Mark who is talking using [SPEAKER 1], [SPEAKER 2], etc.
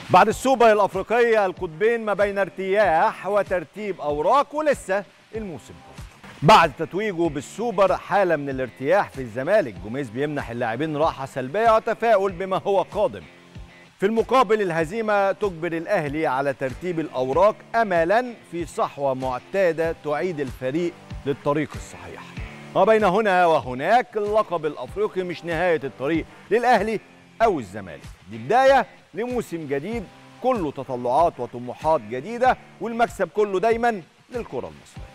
[SPEAKER 1] بعد السوبر الافريقيه القطبين ما بين ارتياح وترتيب اوراق ولسه الموسم بعد تتويجه بالسوبر حاله من الارتياح في الزمالك جوميز بيمنح اللاعبين راحه سلبيه وتفاؤل بما هو قادم في المقابل الهزيمه تجبر الاهلي على ترتيب الاوراق املا في صحوه معتاده تعيد الفريق للطريق الصحيح وبين هنا وهناك اللقب الافريقي مش نهايه الطريق للاهلي او الزمالك دي بدايه لموسم جديد كله تطلعات وطموحات جديده والمكسب كله دايما للكره المصريه